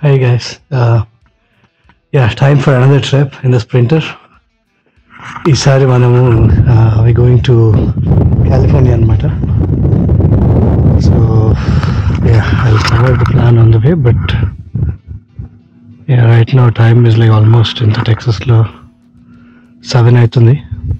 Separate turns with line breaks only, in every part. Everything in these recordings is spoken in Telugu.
Hi guys. Uh, yeah, time for another trip in the Sprinter. ఈసారి మనము వి గోయింగ్ టు కాలిఫోర్నియా అనమాట so yeah I cover the plan on the way but yeah right now time is like almost ఇంత టెక్సస్లో సెవెన్ అవుతుంది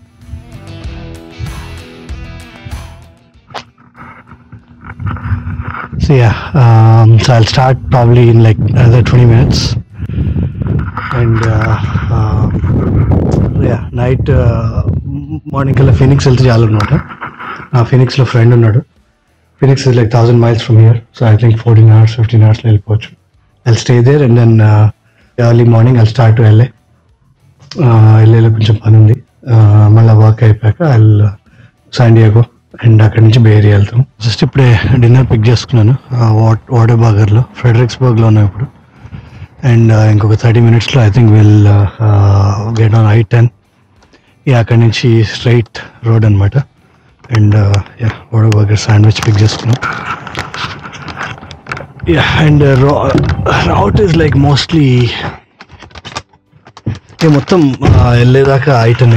So yeah, um, so I'll start probably in like another 20 minutes. And uh, um, yeah, night uh, morning కల్లా ఫినిక్స్ వెళ్తే చాలు అనమాట ఆ ఫినిక్స్లో ఫ్రెండ్ ఉన్నాడు Phoenix is like thousand miles from here so I think fourteen hours fifteen అవర్స్లో వెళ్ళిపోవచ్చు I stay there and then early morning I start to వెళ్ళే వెళ్ళేలో కొంచెం పని ఉంది Uh, మళ్ళీ వర్క్ అయిపోయాక ఐ శాండియాగో అండ్ అక్కడి నుంచి బేరీ వెళ్తాం జస్ట్ ఇప్పుడే డిన్నర్ పిక్ చేసుకున్నాను వాట్ వాటర్ బర్గర్లో ఫ్రెడరిక్స్బర్గ్లో ఉన్నాం ఇప్పుడు అండ్ ఇంకొక థర్టీ మినిట్స్లో I think will get on I ten yeah అక్కడి నుంచి స్ట్రైట్ రోడ్ అనమాట and yeah Whataburger sandwich pick చేసుకున్నాం yeah and route is like mostly మొత్తం uh, వెళ్ళేదాకా ఐటనే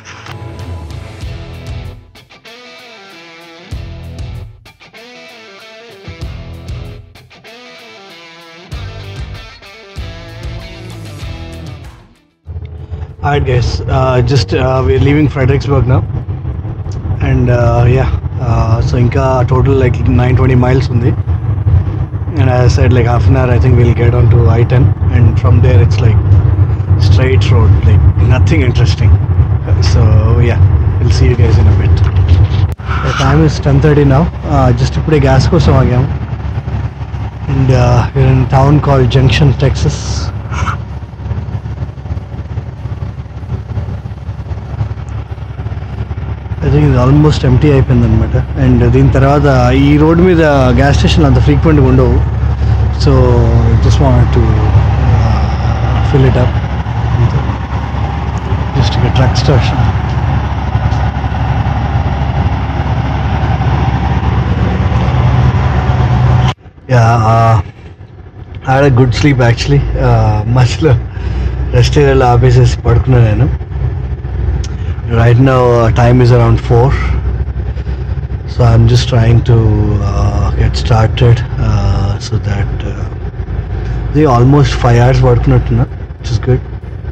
Alright, guys. Uh, just uh, we're leaving Fredericksburg now, and uh, yeah. Uh, so ఇంకా total like 920 miles ఉంది. And as I said, like half an hour, I think we'll get onto I-10, and from there it's like straight road, like nothing interesting. So yeah, we'll see you guys in a bit. The time is 10:30 now. Uh, just ఇప్పుడే గ్యాస్ కోసం ఆగాము. And uh, we're in a town called Junction, Texas. I think ఇది ఆల్మోస్ట్ ఎంటీ అయిపోయింది అనమాట అండ్ దీని తర్వాత ఈ రోడ్ మీద గ్యాస్ స్టేషన్ అంత ఫ్రీక్వెంట్గా ఉండవు so just want to fill it up just ఇక ట్రక్ స్టేషన్ యా ఆడ గుడ్ స్లీప్ యాక్చువల్లీ మధ్యలో రెస్ట్ ఏరియాలో ఆపేసేసి పడుకున్నాను నేను right now uh, time is around 4 so i'm just trying to uh, get started uh, so that uh, they almost 5 hours working which is good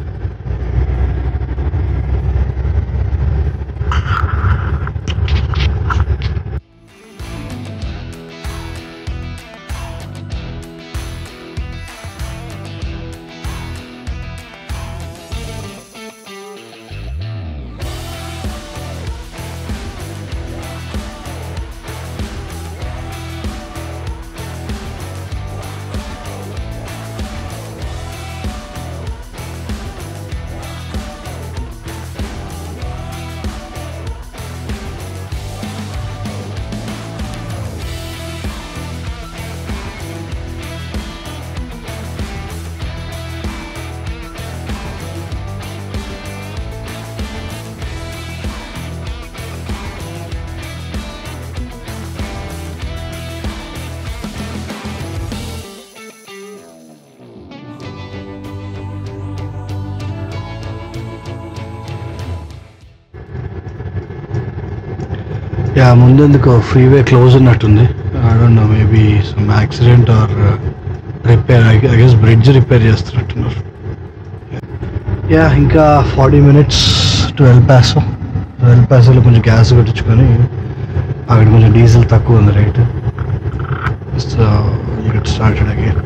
yeah ముందెందుకు ఫ్రీవే క్లోజ్ ఉన్నట్టుంది I don't know maybe some accident or repair I guess bridge repair చేస్తున్నట్టున్నారు యా ఇంకా forty minutes to El Paso El పాసోలో కొంచెం గ్యాస్ కొట్టించుకొని అక్కడ కొంచెం డీజిల్ తక్కువ ఉంది rate so get started again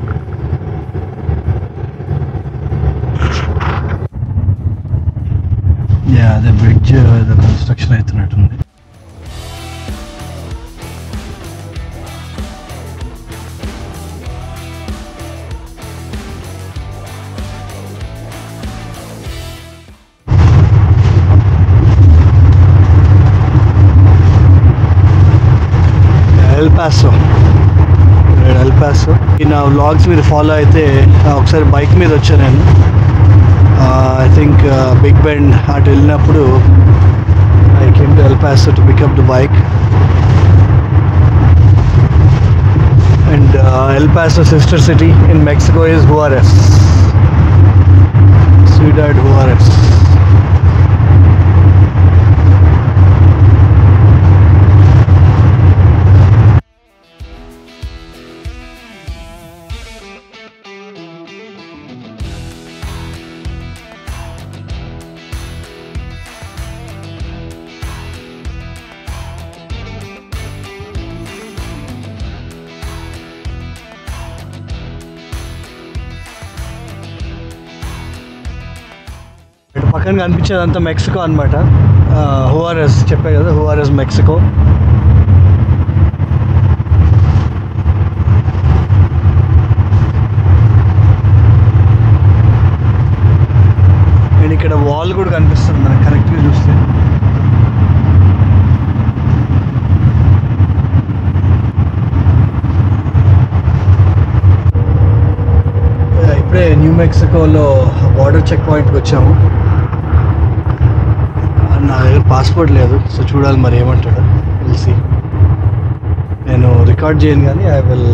yeah అదే బ్రిడ్జ్ ఏదో కన్స్ట్రక్షన్ అవుతున్నట్టుంది ఎల్ పాసో ఎల్ పాసో ఈ నా వ్లాగ్స్ మీరు ఫాలో అయితే ఒకసారి బైక్ మీద వచ్చాను నేను ఐ థింక్ బిగ్ బెండ్ అటు వెళ్ళినప్పుడు I came to El Paso to pick up the bike and El Paso sister city in Mexico is Juarez. Ciudad Juarez. ఇటు పక్కన కనిపించేదంతా మెక్సికో అనమాట హుఆర్ఎస్ చెప్పే కదా హుఆర్ఎస్ మెక్సికో అండ్ ఇక్కడ వాల్ కూడా కనిపిస్తుంది మనకి కరెక్ట్గా చూస్తే ఇప్పుడే న్యూ మెక్సికోలో బార్డర్ చెక్ పాయింట్కి వచ్చాము నా దగ్గర పాస్పోర్ట్ లేదు సో చూడాలి మరి ఏమంటాడు తెలిసి నేను రికార్డ్ చేయను కానీ ఐ విల్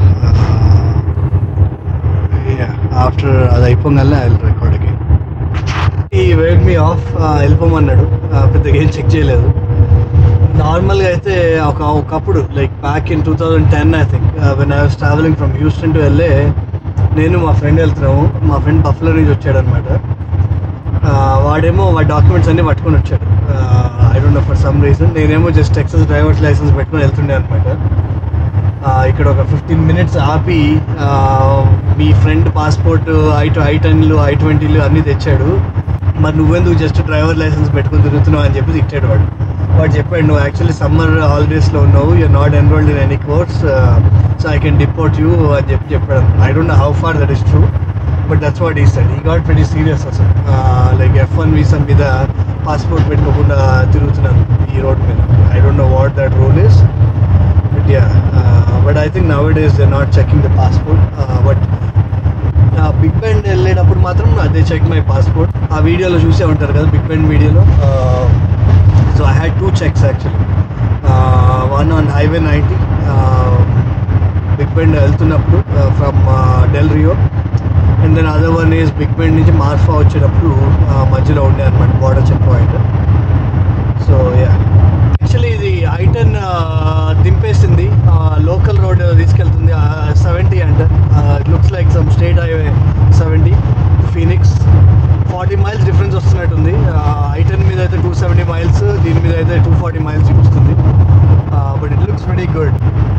ఆఫ్టర్ అది అయిపోగానే I will record again he waved me off వెళ్ళిపోమన్నాడు ఆ, పెద్దగా ఏం చెక్ చేయలేదు నార్మల్గా అయితే ఒక ఒకప్పుడు like back in two thousand ten I think when I was travelling from Houston to వెళ్ళే నేను మా ఫ్రెండ్ వెళ్తున్నాము మా ఫ్రెండ్ బఫ్లో నుంచి వచ్చాడు అనమాట వాడేమో వాడి డాక్యుమెంట్స్ అన్నీ పట్టుకొని వచ్చాడు I don't know for some reason నేనేమో జస్ట్ టెక్సస్ డ్రైవర్స్ లైసెన్స్ పెట్టుకొని వెళ్తుండే అనమాట ఇక్కడ ఒక ఫిఫ్టీన్ మినిట్స్ ఆపి ఆ, మీ ఫ్రెండ్ పాస్పోర్ట్ ఐ ఐ టెన్లు ఐ ట్వంటీలు అన్నీ తెచ్చాడు మరి నువ్వెందుకు జస్ట్ డ్రైవర్ లైసెన్స్ పెట్టుకుని తిరుగుతున్నావు అని చెప్పి తిట్టాడు వాడు వాడు చెప్పాడు నువ్వు యాక్చువల్లీ సమ్మర్ హాలిడేస్లో ఉన్నావు you're not enrolled in any course so I can deport you అని చెప్పి చెప్పాడు I don't know how far that is true but that's what he said he got very serious అసలు లైక్ ఎఫ్ వన్ వీసా మీద పాస్పోర్ట్ పెట్టుకోకుండా తిరుగుతున్నాను ఈ రోడ్ మీద I don't know what that rule is but yeah but I think now it is they not checking the passport but Big bend వెళ్ళేటప్పుడు మాత్రం అదే చెక్ మై పాస్పోర్ట్ ఆ వీడియోలో చూసే ఉంటారు కదా బిగ్ బెండ్ వీడియోలో so I had two checks actually one on highway ninety Big Bend వెళ్తున్నప్పుడు from Del Rio and then other one is Big Bend నుంచి మార్ఫా వచ్చేటప్పుడు uh, మధ్యలో ఉండే అనమాట border checkpoint so yeah actually ఇది ఐటన్ దింపేసింది లోకల్ రోడ్ తీసుకెళ్తుంది సెవెంటీ అంట it looks like some state highway seventy Phoenix forty miles difference వస్తున్నట్టుంది ఐటన్ మీద అయితే టూ సెవెంటీ మైల్స్ దీని మీద అయితే టూ ఫార్టీ మైల్స్ చూపిస్తుంది but it looks very good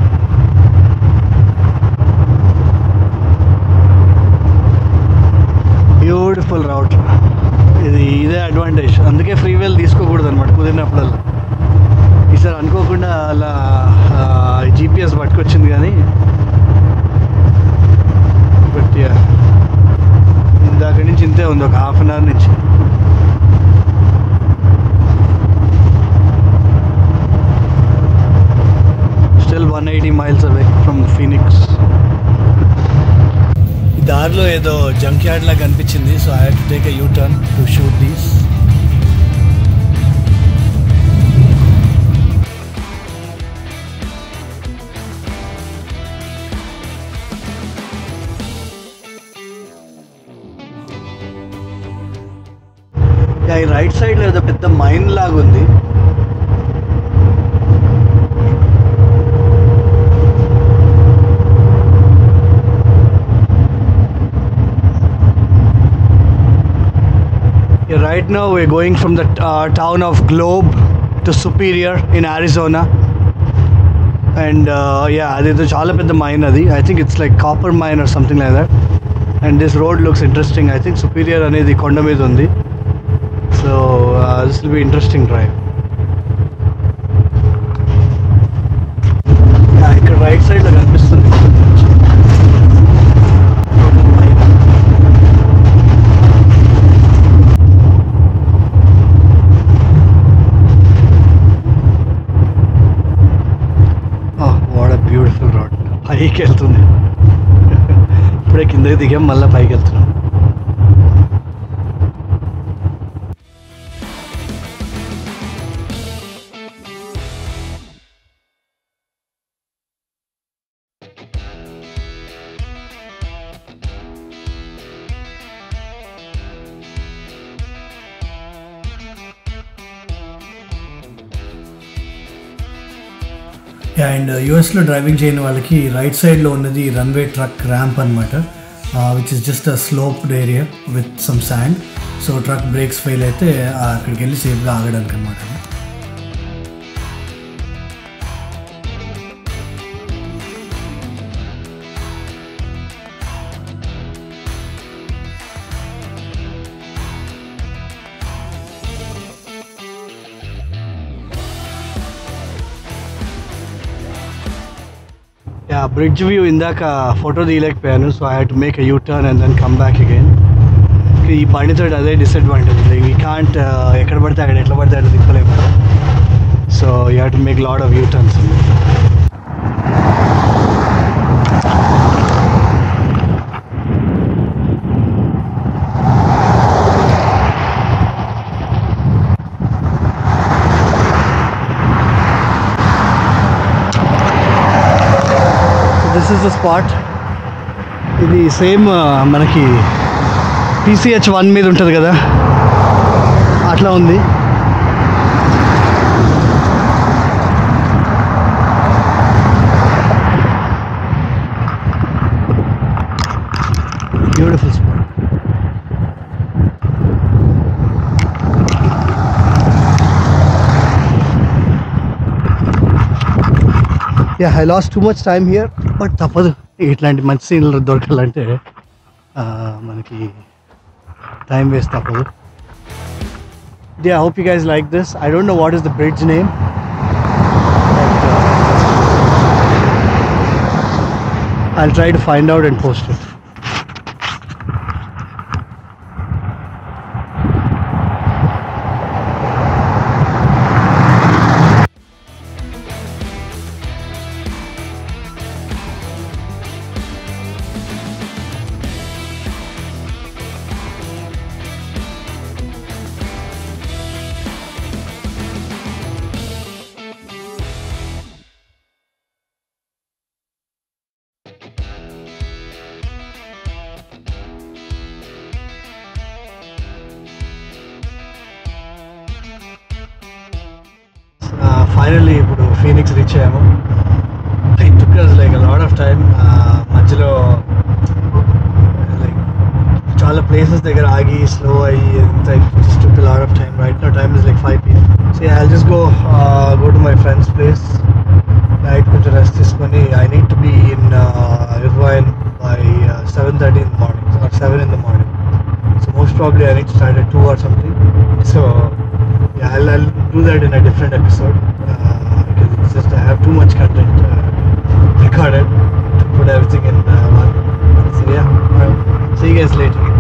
beautiful route ఇది ఇదే అడ్వాంటేజ్ అందుకే ఫ్రీ వేల్ తీసుకోకూడదు అనమాట కుదిరినప్పుడల్లా ఈసారి అనుకోకుండా అలా జీపీఎస్ పట్టుకొచ్చింది కానీ బట్ యా ఇందాక నుంచి ఇంతే ఉంది ఒక హాఫ్ అన్ అవర్ నుంచి still one eighty miles away from Phoenix ఈ దారిలో ఏదో జంక్ యార్డ్ లాగా కనిపించింది so I to take a U turn to shoot these ఈ రైట్ సైడ్ లో ఏదో పెద్ద మైన్ లాగా ఉంది Yeah, right now we're going from the uh, town of Globe to Superior in Arizona. And uh, yeah, అదేదో చాలా పెద్ద మైన్ అది I think it's like copper mine or something like that and this road looks interesting I think Superior అనేది కొండ మీద ఉంది so this will be interesting drive ఇక్కడ రైట్ సైడ్లో కనిపిస్తుంది వాట్ అ బ్యూటిఫుల్ రోడ్ పైకి వెళ్తుంది ఇప్పుడే కిందకి దిగాం మళ్ళీ పైకి వెళ్తున్నాం అండ్ యూఎస్లో డ్రైవింగ్ చేయని వాళ్ళకి రైట్ సైడ్లో ఉన్నది రన్వే ట్రక్ ర్యాంప్ అనమాట which is just a sloped area with some sand so truck brakes fail అయితే ఆ, అక్కడికి వెళ్ళి సేఫ్గా ఆగడానికి అనమాట యా బ్రిడ్జ్ వ్యూ ఇందాక ఫోటో తీయలేకపోయాను so I to make U turn and then come back again ఈ బండితో అదే డిసడ్వాంటేజ్ లైక్ ఈ కాంట్ ఎక్కడ పడితే అక్కడ ఎట్లా పడితే అక్కడ తిప్పలేము so you have to make lot of U turns this is the spot ఇది సేమ్ మనకి పీసీహెచ్ వన్ మీద ఉంటుంది కదా అట్లా ఉంది beautiful spot yeah I lost too much time here but తప్పదు ఇట్లాంటి మంచి సీన్లు దొరకాలంటే ఆ, మనకి టైం వేస్ట్ తప్పదు they I hope you guys like this I don't know what is the bridge name I'll try to find out and post it. Finally ఇప్పుడు ఫీనిక్స్ రీచ్ అయ్యాము it took us like lot of time మధ్యలో లైక్ చాలా ప్లేసెస్ దగ్గర ఆగి స్లో అయ్యి ఎంత just took lot of time right now time is like five PM so I just go go to my friend's place night కొంచెం రెస్ట్ తీసుకొని I need to be in Irvine by seven thirty in the morning or seven in the morning so most probably I need start at 2 or something. So yeah, I'll, I'll do that in a different episode uh, because it's just I have too much content uh, recorded to put everything in uh, one. So yeah, well, see you guys later.